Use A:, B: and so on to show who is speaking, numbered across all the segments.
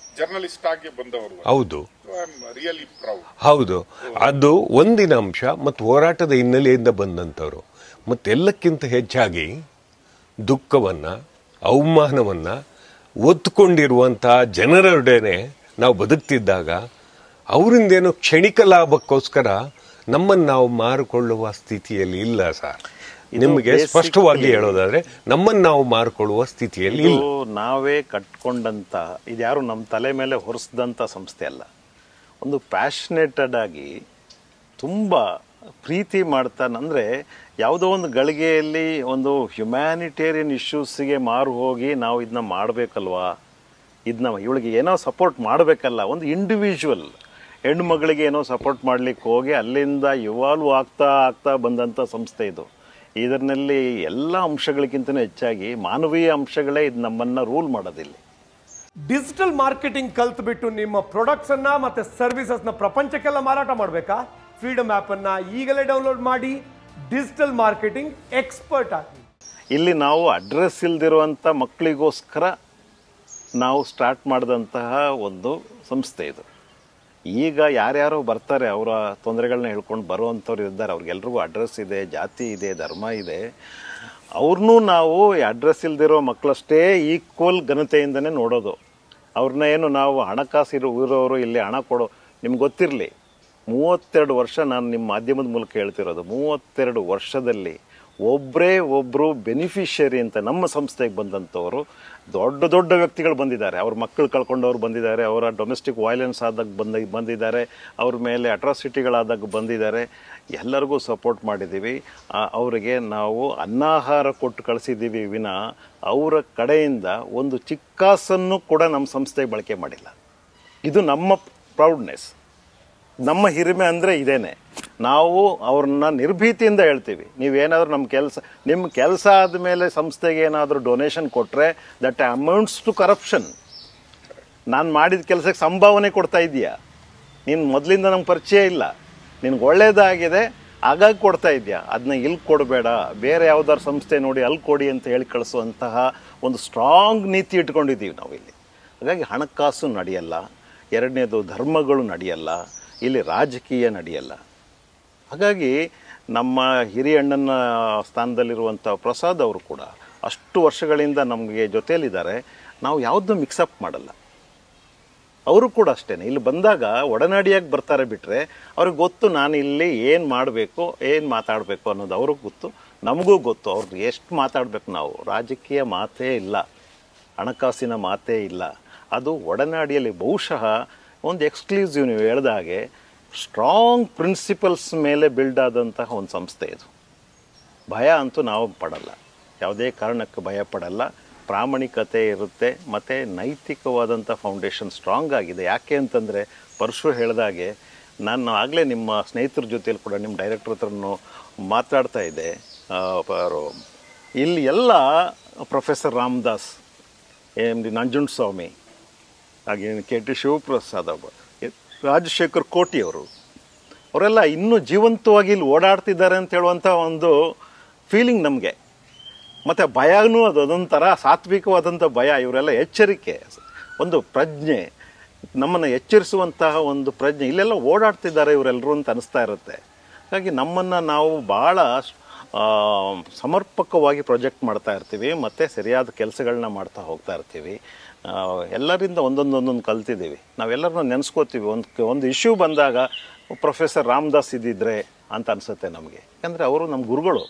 A: journalist ಆಗಿ ಬಂದವರು
B: ಹೌದು
A: ಐ ಆಮ್ ರಿಯಲಿ ಪ್ರೌಡ್
B: ಹೌದು ಅದು ಒಂದಿನ ಅಂಶ ಮತ್ತು ಹೋರಾಟದ ಹಿನ್ನೆಲೆಯಿಂದ ಬಂದಂಥವ್ರು ಮತ್ತೆಲ್ಲಕ್ಕಿಂತ ಹೆಚ್ಚಾಗಿ ದುಃಖವನ್ನು ಅವಮಾನವನ್ನು ಒತ್ತುಕೊಂಡಿರುವಂತಹ ಜನರೊಡನೆ ನಾವು ಬದುಕ್ತಿದ್ದಾಗ ಅವರಿಂದೇನೋ ಕ್ಷಣಿಕ ಲಾಭಕ್ಕೋಸ್ಕರ ನಮ್ಮನ್ನು ನಾವು ಮಾರಿಕೊಳ್ಳುವ ಸ್ಥಿತಿಯಲ್ಲಿ ಇಲ್ಲ ಸರ್ ನಿಮಗೆ ಸ್ಪಷ್ಟವಾಗಿ ಹೇಳೋದಾದ್ರೆ ನಮ್ಮನ್ನು ನಾವು ಮಾರಿಕೊಳ್ಳುವ ಸ್ಥಿತಿಯಲ್ಲಿ ಇಲ್ಲ
C: ಇದು ನಾವೇ ಕಟ್ಕೊಂಡಂತ ಇದ್ಯಾರು ನಮ್ಮ ತಲೆ ಮೇಲೆ ಹೊರಿಸಿದಂಥ ಸಂಸ್ಥೆ ಅಲ್ಲ ಒಂದು ಪ್ಯಾಷನೇಟೆಡ್ ಆಗಿ ತುಂಬ ಪ್ರೀತಿ ಮಾಡ್ತಾನೆ ಅಂದರೆ ಯಾವುದೋ ಒಂದು ಗಳಿಗೆಯಲ್ಲಿ ಒಂದು ಹ್ಯುಮ್ಯಾನಿಟೇರಿಯನ್ ಇಶ್ಯೂಸ್ಗೆ ಮಾರು ಹೋಗಿ ನಾವು ಇದನ್ನ ಮಾಡಬೇಕಲ್ವಾ ಇದನ್ನ ಇವಳಿಗೆ ಏನೋ ಸಪೋರ್ಟ್ ಮಾಡಬೇಕಲ್ಲ ಒಂದು ಇಂಡಿವಿಜುವಲ್ ಹೆಣ್ಮಗಳಿಗೆ ಏನೋ ಸಪೋರ್ಟ್ ಮಾಡಲಿಕ್ಕೆ ಹೋಗಿ ಅಲ್ಲಿಂದ ಇವಾಲ್ವ್ ಆಗ್ತಾ ಆಗ್ತಾ ಬಂದಂಥ ಸಂಸ್ಥೆ ಇದು ಇದರಲ್ಲಿ ಎಲ್ಲ ಅಂಶಗಳಿಗಿಂತನೂ ಹೆಚ್ಚಾಗಿ ಮಾನವೀಯ ಅಂಶಗಳೇ ಇದು ನಮ್ಮನ್ನು ರೂಲ್ ಮಾಡೋದಿಲ್ಲ
D: ಡಿಜಿಟಲ್ ಮಾರ್ಕೆಟಿಂಗ್ ಕಲ್ತ್ಬಿಟ್ಟು ನಿಮ್ಮ ಪ್ರಾಡಕ್ಟ್ಸ್ ಅನ್ನ ಮತ್ತೆ ಸರ್ವಿಸಸ್ ನ ಪ್ರಪಂಚಕ್ಕೆಲ್ಲ ಮಾರಾಟ ಮಾಡಬೇಕಾ ಫ್ರೀಡಮ್ ಆಪ್ ಅನ್ನ ಈಗಲೇ ಡೌನ್ಲೋಡ್ ಮಾಡಿ ಡಿಜಿಟಲ್ ಮಾರ್ಕೆಟಿಂಗ್ ಎಕ್ಸ್ಪರ್ಟ್ ಆಗಿ
C: ಇಲ್ಲಿ ನಾವು ಅಡ್ರೆಸ್ ಇಲ್ದಿರುವಂಥ ಮಕ್ಕಳಿಗೋಸ್ಕರ ನಾವು ಸ್ಟಾರ್ಟ್ ಮಾಡಿದಂತಹ ಒಂದು ಸಂಸ್ಥೆ ಇದು ಈಗ ಯಾರ್ಯಾರೋ ಬರ್ತಾರೆ ಅವರ ತೊಂದರೆಗಳನ್ನ ಹೇಳ್ಕೊಂಡು ಬರುವಂಥವ್ರು ಇದ್ದಾರೆ ಅವ್ರಿಗೆಲ್ರಿಗೂ ಅಡ್ರೆಸ್ ಇದೆ ಜಾತಿ ಇದೆ ಧರ್ಮ ಇದೆ ಅವ್ರನ್ನೂ ನಾವು ಅಡ್ರೆಸ್ ಇಲ್ದಿರೋ ಮಕ್ಕಳಷ್ಟೇ ಈಕ್ವಲ್ ಘನತೆಯಿಂದನೇ ನೋಡೋದು ಅವ್ರನ್ನ ಏನು ನಾವು ಹಣಕಾಸು ಇರೋ ಇರೋರು ಇಲ್ಲಿ ಹಣ ಕೊಡೋ ನಿಮ್ಗೆ ಗೊತ್ತಿರಲಿ ಮೂವತ್ತೆರಡು ವರ್ಷ ನಾನು ನಿಮ್ಮ ಮಾಧ್ಯಮದ ಮೂಲಕ ಹೇಳ್ತಿರೋದು ಮೂವತ್ತೆರಡು ವರ್ಷದಲ್ಲಿ ಒಬ್ಬರೇ ಒಬ್ಬರು ಬೆನಿಫಿಷಿಯರಿ ಅಂತ ನಮ್ಮ ಸಂಸ್ಥೆಗೆ ಬಂದಂಥವರು ದೊಡ್ಡ ದೊಡ್ಡ ವ್ಯಕ್ತಿಗಳು ಬಂದಿದ್ದಾರೆ ಅವ್ರ ಮಕ್ಕಳು ಕಳ್ಕೊಂಡವ್ರು ಬಂದಿದ್ದಾರೆ ಅವರ ಡೊಮೆಸ್ಟಿಕ್ ವೈಲೆನ್ಸ್ ಆದಾಗ ಬಂದ ಬಂದಿದ್ದಾರೆ ಅವ್ರ ಮೇಲೆ ಅಟ್ರಾಸಿಟಿಗಳಾದಾಗ ಬಂದಿದ್ದಾರೆ ಎಲ್ಲರಿಗೂ ಸಪೋರ್ಟ್ ಮಾಡಿದ್ದೀವಿ ಆ, ಅವರಿಗೆ ನಾವು ಅನ್ನಾಹಾರ ಕೊಟ್ಟು ಕಳಿಸಿದ್ದೀವಿ ವಿನ ಅವರ ಕಡೆಯಿಂದ ಒಂದು ಚಿಕ್ಕಾಸನ್ನು ಕೂಡ ನಮ್ಮ ಸಂಸ್ಥೆಗೆ ಬಳಕೆ ಮಾಡಿಲ್ಲ ಇದು ನಮ್ಮ ಪ್ರೌಡ್ನೆಸ್ ನಮ್ಮ ಹಿರಿಮೆ ಅಂದರೆ ಇದೇನೆ ನಾವು ಅವ್ರನ್ನ ನಿರ್ಭೀತಿಯಿಂದ ಹೇಳ್ತೀವಿ ನೀವೇನಾದರೂ ನಮ್ಮ ಕೆಲಸ ನಿಮ್ಮ ಕೆಲಸ ಆದಮೇಲೆ ಸಂಸ್ಥೆಗೆ ಏನಾದರೂ ಡೊನೇಷನ್ ಕೊಟ್ಟರೆ ದಟ್ ಅಮೌಂಟ್ಸ್ ಟು ಕರಪ್ಷನ್ ನಾನು ಮಾಡಿದ ಕೆಲಸಕ್ಕೆ ಸಂಭಾವನೆ ಕೊಡ್ತಾ ಇದೀಯಾ ನೀನು ಮೊದಲಿಂದ ನಂಗೆ ಪರಿಚಯ ಇಲ್ಲ ನಿನ್ಗೆ ಒಳ್ಳೇದಾಗಿದೆ ಆಗಾಗ ಕೊಡ್ತಾ ಇದೆಯಾ ಅದನ್ನ ಇಲ್ಲಿ ಕೊಡಬೇಡ ಬೇರೆ ಯಾವ್ದಾದ್ರು ಸಂಸ್ಥೆ ನೋಡಿ ಅಲ್ಲಿ ಕೊಡಿ ಅಂತ ಹೇಳಿ ಕಳಿಸುವಂತಹ ಒಂದು ಸ್ಟ್ರಾಂಗ್ ನೀತಿ ಇಟ್ಕೊಂಡಿದ್ದೀವಿ ನಾವು ಇಲ್ಲಿ ಹಾಗಾಗಿ ಹಣಕಾಸು ನಡೆಯಲ್ಲ ಎರಡನೇದು ಧರ್ಮಗಳು ನಡೆಯಲ್ಲ ಇಲ್ಲಿ ರಾಜಕೀಯ ನಡೆಯಲ್ಲ ಹಾಗಾಗಿ ನಮ್ಮ ಹಿರಿಯಣ್ಣನ ಸ್ಥಾನದಲ್ಲಿರುವಂಥ ಪ್ರಸಾದ್ ಅವರು ಕೂಡ ಅಷ್ಟು ವರ್ಷಗಳಿಂದ ನಮಗೆ ಜೊತೆಯಲ್ಲಿದ್ದಾರೆ ನಾವು ಯಾವುದೂ ಮಿಕ್ಸಪ್ ಮಾಡಲ್ಲ ಅವರು ಕೂಡ ಅಷ್ಟೇ ಇಲ್ಲಿ ಬಂದಾಗ ಒಡನಾಡಿಯಾಗಿ ಬರ್ತಾರೆ ಬಿಟ್ಟರೆ ಅವ್ರಿಗೆ ಗೊತ್ತು ನಾನು ಇಲ್ಲಿ ಏನು ಮಾಡಬೇಕು ಏನು ಮಾತಾಡಬೇಕು ಅನ್ನೋದು ಅವ್ರಿಗೆ ಗೊತ್ತು ನಮಗೂ ಗೊತ್ತು ಅವ್ರಿಗೆ ಎಷ್ಟು ಮಾತಾಡಬೇಕು ನಾವು ರಾಜಕೀಯ ಮಾತೇ ಇಲ್ಲ ಹಣಕಾಸಿನ ಮಾತೇ ಇಲ್ಲ ಅದು ಒಡನಾಡಿಯಲ್ಲಿ ಬಹುಶಃ ಒಂದು ಎಕ್ಸ್ಕ್ಲೂಸಿವ್ ನೀವು ಹೇಳ್ದ ಹಾಗೆ ಸ್ಟ್ರಾಂಗ್ ಪ್ರಿನ್ಸಿಪಲ್ಸ್ ಮೇಲೆ ಬಿಲ್ಡ್ ಆದಂತಹ ಒಂದು ಸಂಸ್ಥೆ ಇದು ಭಯ ಅಂತೂ ನಾವು ಪಡಲ್ಲ ಯಾವುದೇ ಕಾರಣಕ್ಕೆ ಭಯ ಪಡಲ್ಲ ಪ್ರಾಮಾಣಿಕತೆ ಇರುತ್ತೆ ಮತ್ತು ನೈತಿಕವಾದಂಥ ಫೌಂಡೇಶನ್ ಸ್ಟ್ರಾಂಗ್ ಆಗಿದೆ ಯಾಕೆ ಅಂತಂದರೆ ಪರಶು ಹೇಳ್ದಾಗೆ ನಾನು ಆಗಲೇ ನಿಮ್ಮ ಸ್ನೇಹಿತರ ಜೊತೆಯಲ್ಲಿ ಕೂಡ ನಿಮ್ಮ ಡೈರೆಕ್ಟರ್ ಹತ್ರನೂ ಮಾತಾಡ್ತಾ ಇದ್ದೆ ಆ, ಅವರು ಇಲ್ಲಿ ಎಲ್ಲ professor Ramadas M D Nanjundaswamy ಹಾಗೆ ಕೆ ಟಿ ಶಿವಪ್ರಸಾದ್ ಅವರು ರಾಜಶೇಖರ್ ಕೋಟಿ ಅವರು ಅವರೆಲ್ಲ ಇನ್ನೂ ಜೀವಂತವಾಗಿ ಇಲ್ಲಿ ಓಡಾಡ್ತಿದ್ದಾರೆ ಅಂತ ಹೇಳುವಂಥ ಒಂದು ಫೀಲಿಂಗ್ ನಮಗೆ ಮತ್ತು ಭಯನೂ ಅದು ಅದೊಂಥರ ಸಾತ್ವಿಕವಾದಂಥ ಭಯ ಇವರೆಲ್ಲ ಎಚ್ಚರಿಕೆ ಒಂದು ಪ್ರಜ್ಞೆ ನಮ್ಮನ್ನು ಎಚ್ಚರಿಸುವಂತಹ ಒಂದು ಪ್ರಜ್ಞೆ ಇಲ್ಲೆಲ್ಲ ಓಡಾಡ್ತಿದ್ದಾರೆ ಇವರೆಲ್ಲರೂ ಅಂತ ಅನಿಸ್ತಾ ಇರುತ್ತೆ ಹಾಗಾಗಿ ನಮ್ಮನ್ನು ನಾವು ಭಾಳ ಆ, ಸಮರ್ಪಕವಾಗಿ ಪ್ರೊಜೆಕ್ಟ್ ಮಾಡ್ತಾ ಇರ್ತೀವಿ ಮತ್ತು ಸರಿಯಾದ ಕೆಲಸಗಳನ್ನ ಮಾಡ್ತಾ ಹೋಗ್ತಾ ಇರ್ತೀವಿ ಆ, ಎಲ್ಲರಿಂದ ಒಂದೊಂದು ಒಂದೊಂದು ಕಲ್ತಿದ್ದೀವಿ ನಾವೆಲ್ಲರನ್ನೂ ನೆನೆಸ್ಕೋತೀವಿ ಒಂದು ಒಂದು ಇಶ್ಯೂ ಬಂದಾಗ ಪ್ರೊಫೆಸರ್ ರಾಮದಾಸ್ ಇದ್ದಿದ್ರೆ ಅಂತ ಅನಿಸುತ್ತೆ ನಮಗೆ ಯಾಕಂದರೆ ಅವರು ನಮ್ಮ ಗುರುಗಳು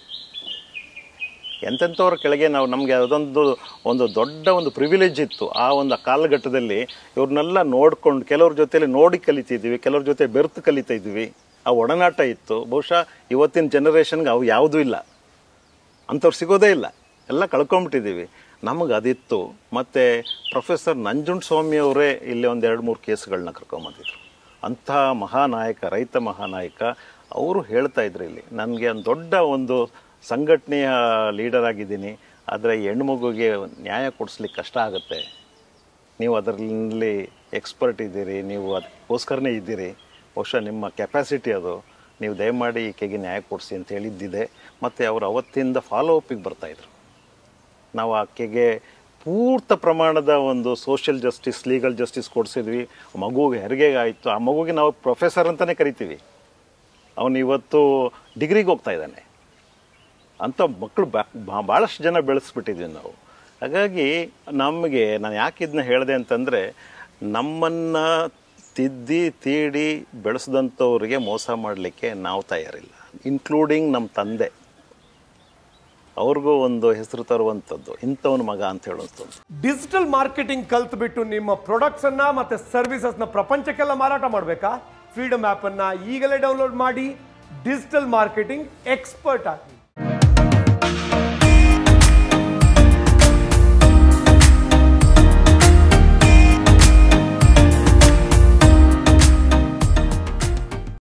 C: ಎಂತೆಂಥವ್ರ ಕೆಳಗೆ ನಾವು ನಮಗೆ ಅದೊಂದು ಒಂದು ದೊಡ್ಡ ಒಂದು ಪ್ರಿವಿಲೇಜ್ ಇತ್ತು ಆ ಒಂದು ಕಾಲಘಟ್ಟದಲ್ಲಿ ಇವ್ರನ್ನೆಲ್ಲ ನೋಡ್ಕೊಂಡು ಕೆಲವ್ರ ಜೊತೆಲಿ ನೋಡಿ ಕಲಿತಿದ್ವಿ ಕೆಲವ್ರ ಜೊತೆ ಬೆರ್ತು ಕಲಿತಾ ಇದ್ವಿ ಆ ಒಡನಾಟ ಇತ್ತು ಬಹುಶಃ ಇವತ್ತಿನ ಜನ್ರೇಷನ್ಗೆ ಅವು ಯಾವುದೂ ಇಲ್ಲ ಅಂಥವ್ರು ಸಿಗೋದೇ ಇಲ್ಲ ಎಲ್ಲ ಕಳ್ಕೊಂಬಿಟ್ಟಿದ್ದೀವಿ ನಮಗೆ ಅದಿತ್ತು ಮತ್ತು ಪ್ರೊಫೆಸರ್ ನಂಜುಂಡ ಸ್ವಾಮಿ ಅವರೇ ಇಲ್ಲಿ ಒಂದು ಎರಡು ಮೂರು ಕೇಸ್ಗಳನ್ನ ಕರ್ಕೊಂಬಂದಿದ್ರು ಅಂಥ ಮಹಾನಾಯಕ ರೈತ ಮಹಾನಾಯಕ ಅವರು ಹೇಳ್ತಾ ಇದ್ರು ಇಲ್ಲಿ ನನಗೆ ಒಂದು ದೊಡ್ಡ ಒಂದು ಸಂಘಟನೆಯ ಲೀಡರ್ ಆಗಿದ್ದೀನಿ ಆದರೆ ಹೆಣ್ಮಗುಗೆ ನ್ಯಾಯ ಕೊಡಿಸ್ಲಿಕ್ಕೆ ಕಷ್ಟ ಆಗುತ್ತೆ ನೀವು ಅದರಲ್ಲಿ ಎಕ್ಸ್ಪರ್ಟ್ ಇದ್ದೀರಿ ನೀವು ಅದಕ್ಕೋಸ್ಕರನೇ ಇದ್ದೀರಿ ಬಹುಶಃ ನಿಮ್ಮ ಕೆಪಾಸಿಟಿ ಅದು ನೀವು ದಯಮಾಡಿ ಈಕೆಗೆ ನ್ಯಾಯ ಕೊಡಿಸಿ ಅಂತ ಹೇಳಿದ್ದಿದೆ ಮತ್ತು ಅವರು ಅವತ್ತಿಂದ ಫಾಲೋ ಅಪ್ಪಿಗೆ ಬರ್ತಾಯಿದ್ರು ನಾವು ಆಕೆಗೆ ಅಪೂರ್ತ ಪ್ರಮಾಣದ ಒಂದು ಸೋಷಿಯಲ್ ಜಸ್ಟಿಸ್ ಲೀಗಲ್ ಜಸ್ಟಿಸ್ ಕೊಡಿಸಿದ್ವಿ ಮಗುಗೆ ಹೆರಿಗೆ ಆಯಿತು ಆ ಮಗುಗೆ ನಾವು ಪ್ರೊಫೆಸರ್ ಅಂತಲೇ ಕರಿತೀವಿ ಅವನು ಇವತ್ತು ಡಿಗ್ರಿಗೆ ಹೋಗ್ತಾ ಇದ್ದಾನೆ ಅಂಥ ಮಕ್ಕಳು ಬಾ ಭಾಳಷ್ಟು ಜನ ಬೆಳೆಸ್ಬಿಟ್ಟಿದ್ವಿ ನಾವು ಹಾಗಾಗಿ ನಮಗೆ ನಾನು ಯಾಕೆ ಇದನ್ನ ಹೇಳಿದೆ ಅಂತಂದರೆ ನಮ್ಮನ್ನು ತಿದ್ದಿ ತೀಡಿ ಬೆಳೆಸಿದಂಥವ್ರಿಗೆ ಮೋಸ ಮಾಡಲಿಕ್ಕೆ ನಾವು ತಯಾರಿಲ್ಲ ಇನ್ಕ್ಲೂಡಿಂಗ್ ನಮ್ಮ ತಂದೆ ಅವ್ರಿಗೂ ಒಂದು ಹೆಸರು ತರುವಂಥದ್ದು ಇಂಥವನ ಮಗ ಅಂತ ಹೇಳುವಂಥದ್ದು
D: ಡಿಜಿಟಲ್ ಮಾರ್ಕೆಟಿಂಗ್ ಕಲ್ತ್ಬಿಟ್ಟು ನಿಮ್ಮ ಪ್ರಾಡಕ್ಟ್ಸ್ ಅನ್ನ ಮತ್ತೆ ಸರ್ವಿಸಸ್ನ ಪ್ರಪಂಚಕ್ಕೆಲ್ಲ ಮಾರಾಟ ಮಾಡಬೇಕಾ ಫ್ರೀಡಮ್ ಆಪ್ ಅನ್ನ ಈಗಲೇ ಡೌನ್ಲೋಡ್ ಮಾಡಿ ಡಿಜಿಟಲ್ ಮಾರ್ಕೆಟಿಂಗ್ ಎಕ್ಸ್ಪರ್ಟ್ ಆಗಿ